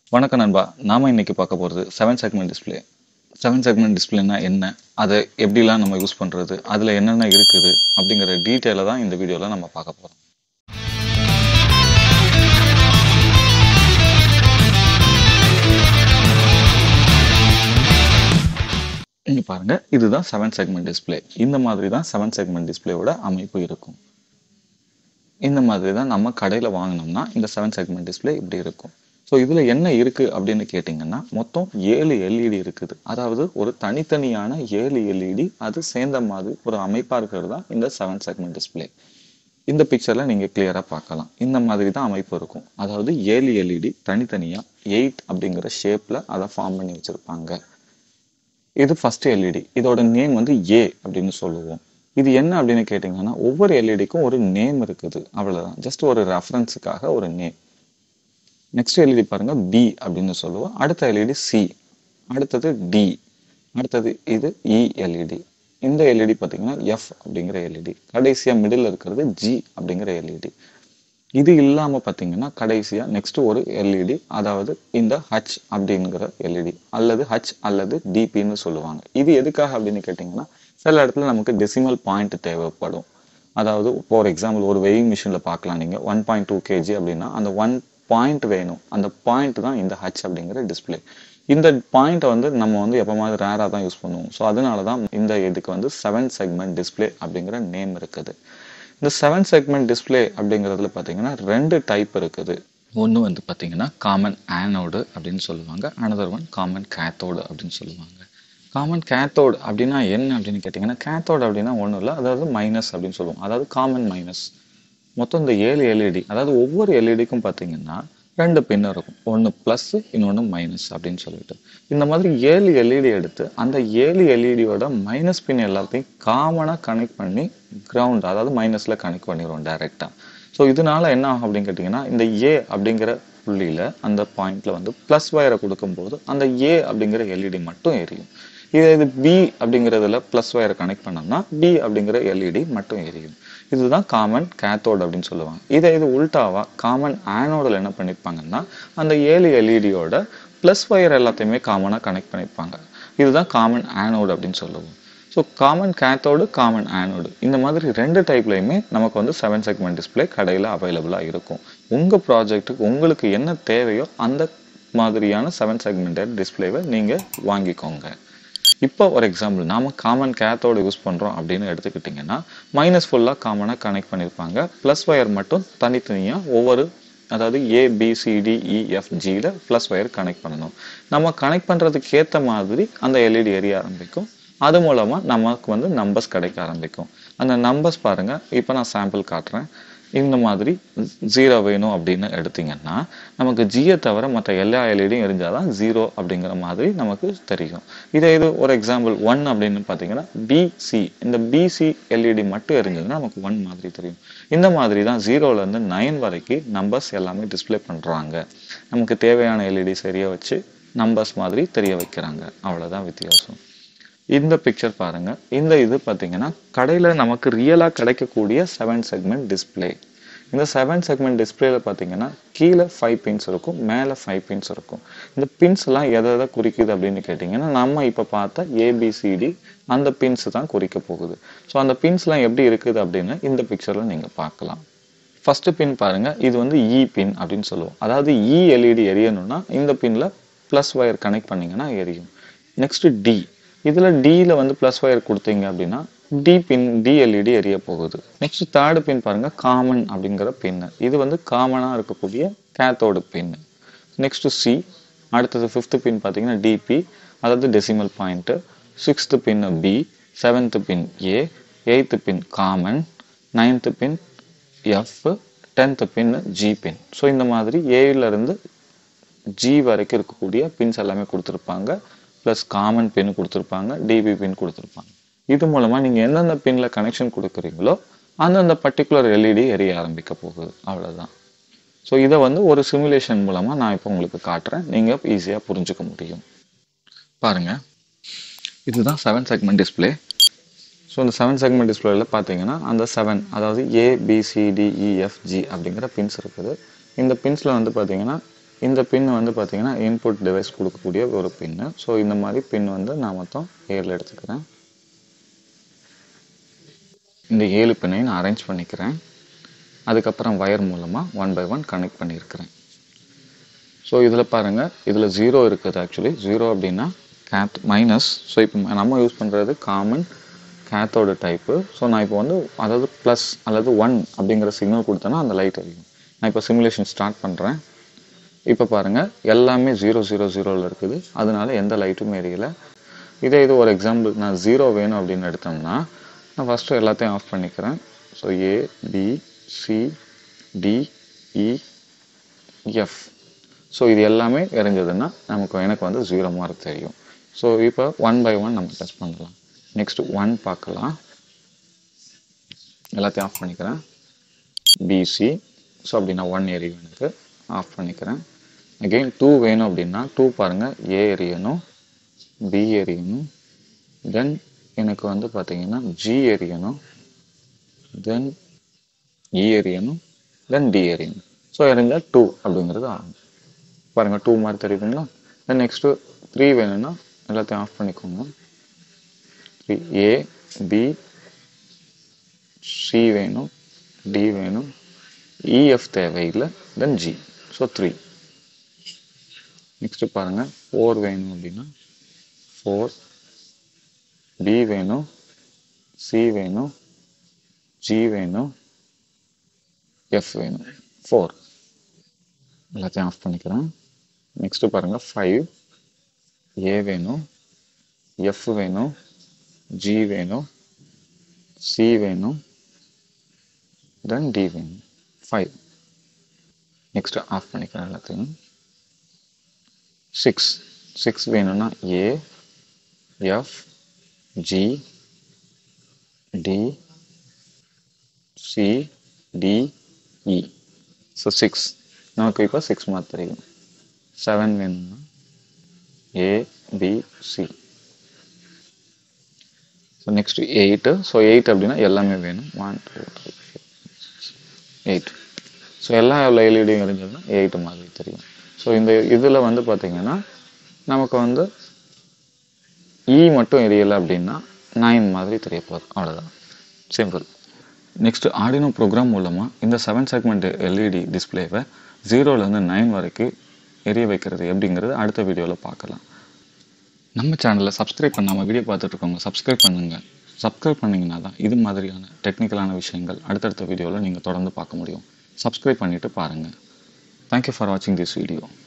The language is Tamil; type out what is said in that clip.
வணக்கம் நண்பா நாம இன்னைக்கு பார்க்க போகிறது seven segment display seven segment டிஸ்பிளேனா என்ன அதை எப்படிலாம் நம்ம யூஸ் பண்ணுறது அதில் என்னென்ன இருக்குது அப்படிங்கிற டீட்டெயிலை தான் இந்த வீடியோவில் நம்ம பார்க்க போகிறோம் இங்க பாருங்க இதுதான் செவன் செக்மெண்ட் டிஸ்பிளே இந்த மாதிரி தான் செவன் செக்மெண்ட் டிஸ்பிளேவோட அமைப்பு இருக்கும் இந்த மாதிரி தான் நம்ம கடையில் வாங்கினோம்னா இந்த செவன் செக்மெண்ட் டிஸ்பிளே இப்படி இருக்கும் ஸோ இதில் என்ன இருக்குது அப்படின்னு கேட்டிங்கன்னா மொத்தம் ஏழு எல்இடி இருக்குது அதாவது ஒரு தனித்தனியான ஏழு எல்இடி அது சேர்ந்த மாதிரி ஒரு அமைப்பாக இருக்கிறது தான் இந்த செவன் செக்மெண்ட் டிஸ்பிளே இந்த பிக்சரில் நீங்கள் கிளியராக பார்க்கலாம் இந்த மாதிரி தான் அமைப்பு இருக்கும் அதாவது ஏழு எல்இடி தனித்தனியாக எயிட் அப்படிங்கிற ஷேப்பில் அதை ஃபார்ம் பண்ணி வச்சுருப்பாங்க இது ஃபர்ஸ்ட் எல்இடி இதோட நேம் வந்து ஏ அப்படின்னு சொல்லுவோம் இது என்ன அப்படின்னு கேட்டிங்கன்னா ஒவ்வொரு எல்இடிக்கும் ஒரு நேம் இருக்குது அவ்வளோதான் ஜஸ்ட் ஒரு ரெஃபரன்ஸுக்காக ஒரு நேம் நெக்ஸ்ட் எல்இடி பாருங்க பி அப்படின்னு சொல்லுவோம் அடுத்த எல்இடி சி அடுத்தது டி அடுத்தது இது இ எல்இடி இந்த எல்இடி பார்த்தீங்கன்னா எஃப் அப்படிங்கிற எல்இடி கடைசியாக மிடில் இருக்கிறது ஜி அப்படிங்கிற எல்இடி இது இல்லாமல் பார்த்தீங்கன்னா கடைசியாக நெக்ஸ்ட் ஒரு எல்இடி அதாவது இந்த ஹச் அப்படிங்கிற எல்இடி அல்லது ஹச் அல்லது டிபின்னு சொல்லுவாங்க இது எதுக்காக அப்படின்னு கேட்டிங்கன்னா சில இடத்துல நமக்கு டெசிமல் பாயிண்ட் தேவைப்படும் அதாவது ஃபார் எக்ஸாம்பிள் ஒரு வெயிங் மிஷினில் பார்க்கலாம் நீங்கள் ஒன் பாயிண்ட் டூ கேஜி அப்படின்னா அந்த ஒன் பாயிண்ட் வேணும் அந்த பாயிண்ட் தான் இந்த ஹச் அப்படிங்கிற டிஸ்பிளே இந்த பாயிண்ட்டை வந்து நம்ம வந்து எப்போமாவது ரேராக தான் யூஸ் பண்ணுவோம் ஸோ அதனால தான் இந்த இதுக்கு வந்து செவன் செக்மெண்ட் டிஸ்பிளே அப்படிங்கிற நேம் இருக்குது இந்த செவன் செக்மெண்ட் டிஸ்பிளே அப்படிங்கிறதுல பார்த்தீங்கன்னா ரெண்டு டைப் இருக்குது ஒன்று வந்து பார்த்தீங்கன்னா காமன் ஆனோடு அப்படின்னு சொல்லுவாங்க அனதர் ஒன் காமன் கேத்தோடு அப்படின்னு சொல்லுவாங்க காமன் கேத்தோடு அப்படின்னா என்ன அப்படின்னு கேட்டிங்கன்னா கேத்தோடு அப்படின்னா ஒன்றும் இல்லை அதாவது மைனஸ் அப்படின்னு சொல்லுவோம் அதாவது காமன் மைனஸ் மொத்தம் இந்த ஏழு எல்இடி அதாவது ஒவ்வொரு எல்இடிக்கும் பார்த்தீங்கன்னா ரெண்டு பின் இருக்கும் ஒன்று ப்ளஸ் இன்னொன்று மைனஸ் அப்படின்னு சொல்லிட்டு இந்த மாதிரி ஏழு எல்இடி எடுத்து அந்த ஏழு எல்இடியோட மைனஸ் பின் எல்லாத்தையும் காமனாக கனெக்ட் பண்ணி கிரவுண்ட் அதாவது மைனஸில் கனெக்ட் பண்ணிடுவோம் டைரெக்டாக ஸோ இதனால என்ன ஆகும் அப்படின்னு கேட்டிங்கன்னா இந்த ஏ அப்படிங்கிற புள்ளியில் அந்த பாயிண்ட்ல வந்து ப்ளஸ் வயரை கொடுக்கும்போது அந்த ஏ அப்படிங்கிற எல்இடி மட்டும் எரியும் இதே இது பி அப்படிங்கிறதுல ப்ளஸ் வயரை கனெக்ட் பண்ணோம்னா பி அப்படிங்கிற எல்இடி மட்டும் எரியும் இதுதான் காமன் கேத்தோடு அப்படின்னு சொல்லுவாங்க இதை இது உல்டாவா காமன் ஆனோடில் என்ன பண்ணியிருப்பாங்கன்னா அந்த ஏழு எல்இடியோட ப்ளஸ் வயர் எல்லாத்தையுமே காமனாக கனெக்ட் பண்ணியிருப்பாங்க இதுதான் காமன் ஆனோடு அப்படின்னு சொல்லுவோம் so common cathode common anode இந்த மாதிரி ரெண்டு டைப்லையுமே நமக்கு வந்து செவன் செக்மெண்ட் டிஸ்பிளே கடையில் அவைலபிளாக இருக்கும் உங்கள் ப்ராஜெக்ட்டுக்கு உங்களுக்கு என்ன தேவையோ அந்த மாதிரியான செவன் செக்மெண்டட் டிஸ்பிளேவை நீங்கள் வாங்கிக்கோங்க இப்போ ஒரு எக்ஸாம்பிள் நாம காமன் கேத்தோடு யூஸ் பண்ணுறோம் அப்படின்னு எடுத்துக்கிட்டிங்கன்னா மைனஸ் ஃபுல்லாக காமனாக கனெக்ட் பண்ணியிருப்பாங்க ப்ளஸ் ஒயர் மட்டும் தனித்தனியாக ஒவ்வொரு அதாவது A B C D E F ஜியில் ப்ளஸ் ஒயர் கனெக்ட் பண்ணணும் நம்ம கனெக்ட் பண்ணுறதுக்கு ஏற்ற மாதிரி அந்த எல்இடி எரிய ஆரம்பிக்கும் அது மூலமாக நமக்கு வந்து நம்பர்ஸ் கிடைக்க ஆரம்பிக்கும் அந்த நம்பர்ஸ் பாருங்கள் இப்போ நான் சாம்பிள் காட்டுறேன் இந்த மாதிரி ஜீரோ வேணும் அப்படின்னு எடுத்தீங்கன்னா நமக்கு ஜியை தவிர மற்ற எல்லா எல்இடியும் எரிஞ்சால் தான் ஜீரோ அப்படிங்கிற மாதிரி நமக்கு தெரியும் இதே இது ஒரு எக்ஸாம்பிள் ஒன் அப்படின்னு பார்த்தீங்கன்னா பிசி இந்த பிசி எல்இடி மட்டும் எரிஞ்சதுன்னா நமக்கு ஒன் மாதிரி தெரியும் இந்த மாதிரி தான் ஜீரோலேருந்து நைன் வரைக்கும் நம்பர்ஸ் எல்லாமே டிஸ்பிளே பண்ணுறாங்க நமக்கு தேவையான எல்இடி சரியாக வச்சு நம்பர்ஸ் மாதிரி தெரிய வைக்கிறாங்க அவ்வளோதான் வித்தியாசம் இந்த பிக்சர் பாருங்க இந்த இது பார்த்தீங்கன்னா கடையில் நமக்கு ரியலாக கிடைக்கக்கூடிய செவன் செக்மெண்ட் டிஸ்பிளே இந்த செவன் செக்மெண்ட் டிஸ்பிளேல பார்த்தீங்கன்னா கீழே ஃபைவ் பின்ஸ் இருக்கும் மேலே ஃபைவ் பின்ஸ் இருக்கும் இந்த பின்ஸ் எல்லாம் எதை எதை குறிக்குது அப்படின்னு கேட்டிங்கன்னா நம்ம இப்போ பார்த்த ஏபிசிடி அந்த பின்ஸ் தான் குறிக்க போகுது ஸோ அந்த பின்ஸ்லாம் எப்படி இருக்குது அப்படின்னு இந்த பிக்சரில் நீங்கள் பார்க்கலாம் ஃபர்ஸ்ட் பின் பாருங்க இது வந்து இ பின் அப்படின்னு சொல்லுவோம் அதாவது இ எல்இடி எரியணும்னா இந்த பின்ல ப்ளஸ் ஒயர் கனெக்ட் பண்ணீங்கன்னா எரியும் நெக்ஸ்ட் டி இதுல டில வந்து ப்ளஸ் ஒயர் கொடுத்தீங்க அப்படின்னா டி பின் டிஎல்இடி எரிய போகுது நெக்ஸ்ட் தேர்டு பின் பாருங்க காமன் அப்படிங்கிற பின் இது வந்து காமனா இருக்கக்கூடிய கேத்தோடு பின் நெக்ஸ்ட் சி அடுத்தது ஃபிஃப்த் பின் பார்த்தீங்கன்னா டிபி அதாவது decimal point sixth pin B seventh pin A eighth pin common ninth pin F tenth pin G pin so இந்த மாதிரி ஏல இருந்து ஜி வரைக்கும் இருக்கக்கூடிய பின்ஸ் எல்லாமே கொடுத்துருப்பாங்க ப்ளஸ் காமன் பின் கொடுத்துருப்பாங்க டிபி பின் கொடுத்துருப்பாங்க இது மூலமாக நீங்கள் எந்தெந்த பின்ல கனெக்ஷன் கொடுக்குறீங்களோ அந்தந்த பர்டிகுலர் எல்இடி எரிய ஆரம்பிக்க போகுது அவ்வளோதான் ஸோ இதை வந்து ஒரு சிமுலேஷன் மூலமாக நான் இப்போ உங்களுக்கு காட்டுறேன் நீங்கள் ஈஸியாக புரிஞ்சுக்க முடியும் பாருங்க இதுதான் செவன் செக்மெண்ட் டிஸ்பிளே ஸோ இந்த செவன் செக்மெண்ட் டிஸ்பிளேல பார்த்தீங்கன்னா அந்த செவன் அதாவது ஏ பிசிடிஇஎஃப்ஜி அப்படிங்கிற பின்ஸ் இருக்குது இந்த பின்ஸில் வந்து பார்த்தீங்கன்னா இந்த பின் வந்து பார்த்தீங்கன்னா இன்புட் டிவைஸ் கொடுக்கக்கூடிய ஒரு பின்னு ஸோ இந்த மாதிரி பின் வந்து நான் மொத்தம் ஏழு எடுத்துக்கிறேன் இந்த ஏழு பின்னையும் நான் அரேஞ்ச் பண்ணிக்கிறேன் அதுக்கப்புறம் வயர் மூலமாக ஒன் பை ஒன் கனெக்ட் பண்ணியிருக்கிறேன் ஸோ இதில் பாருங்கள் இதில் ஜீரோ இருக்குது ஆக்சுவலி ஜீரோ அப்படின்னா கேத் மைனஸ் ஸோ இப்போ நம்ம யூஸ் பண்ணுறது காமன் கேத்தோட டைப்பு ஸோ நான் இப்போ வந்து அதாவது ப்ளஸ் அல்லது ஒன் அப்படிங்கிற சிக்னல் கொடுத்தேன்னா அந்த லைட் எரியும் நான் இப்போ சிமுலேஷன் ஸ்டார்ட் பண்ணுறேன் இப்போ பாருங்கள் எல்லாமே ஜீரோ ஜீரோ ஜீரோவில் இருக்குது அதனால எந்த லைட்டும் எரியலை இதே இது ஒரு எக்ஸாம்பிள் நான் ஜீரோ வேணும் அப்படின்னு எடுத்தோம்னா நான் ஃபஸ்ட்டு எல்லாத்தையும் ஆஃப் பண்ணிக்கிறேன் so A B C D E F so இது எல்லாமே எரிஞ்சதுன்னா நமக்கு எனக்கு வந்து ஜீரோ மார்க் தெரியும் ஸோ இப்போ ஒன் பை ஒன் நம்ம டெஸ்ட் பண்ணலாம் நெக்ஸ்ட் ஒன் பார்க்கலாம் எல்லாத்தையும் ஆஃப் பண்ணிக்கிறேன் பிசி ஸோ அப்படின்னா ஒன் எரியும் எனக்கு ஆஃப் பண்ணிக்கிறேன் அகெயின் டூ வேணும் அப்படின்னா டூ பாருங்கள் ஏ எரியணும் பி எரியணும் தென் எனக்கு வந்து பார்த்தீங்கன்னா ஜி எரியணும் தென் இ எரியணும் தென் டி எரியணும் ஸோ எரிஞ்சால் டூ அப்படிங்கிறது ஆகும் பாருங்கள் டூ மாதிரி தெரியுதுங்களா தென் நெக்ஸ்ட்டு த்ரீ வேணும்னா எல்லாத்தையும் ஆஃப் பண்ணிக்கோங்க த்ரீ ஏ பி சி வேணும் டி வேணும் இஎஃப் தேவையில்லை then G so three next பாருங்கள் ஃபோர் வேணும் அப்படின்னா ஃபோர் பி வேணும் சி வேணும் ஜி வேணும் எஃப் வேணும் ஃபோர் எல்லாத்தையும் ஆஃப் பண்ணிக்கிறேன் நெக்ஸ்ட்டு பாருங்கள் ஃபைவ் ஏ வேணும் எஃப் வேணும் ஜி வேணும் சி வேணும் தென் டி வேணும் ஃபைவ் நெக்ஸ்ட்டு ஆஃப் பண்ணிக்கிறேன் எல்லாத்தையும் சிக்ஸ் சிக்ஸ் வேணும்னா A F G D C D E so six நமக்கு இப்போ சிக்ஸ் மார்க் தெரியும் செவன் வேணும்னா A B C so next eight so eight அப்படின்னா எல்லாமே வேணும் one two three eight so எல்லா எல்இடியும் இருந்ததுன்னா எயிட் மாதிரி தெரியும் ஸோ இந்த இதில் வந்து பார்த்தீங்கன்னா நமக்கு வந்து இ மட்டும் எரியலை அப்படின்னா நைன் மாதிரி தெரிய போகுது அவ்வளோதான் சிம்பிள் நெக்ஸ்ட் ஆடினோ ப்ரோக்ராம் மூலமாக இந்த செவன் செக்மெண்ட் எல்இடி டிஸ்பிளேவை ஜீரோலேருந்து நைன் வரைக்கும் எரிய வைக்கிறது எப்படிங்கிறது அடுத்த வீடியோவில் பார்க்கலாம் நம்ம சேனலில் சப்ஸ்கிரைப் பண்ணாமல் வீடியோ பார்த்துட்டு இருக்கவங்க சப்ஸ்கிரைப் பண்ணுங்கள் சப்ஸ்கிரைப் பண்ணிங்கன்னா தான் இது மாதிரியான டெக்னிக்கலான விஷயங்கள் அடுத்தடுத்த வீடியோவில் நீங்கள் தொடர்ந்து பார்க்க முடியும் சப்ஸ்கிரைப் பண்ணிவிட்டு பாருங்கள் தேங்க்யூ ஃபார் வாட்சிங் திஸ் வீடியோ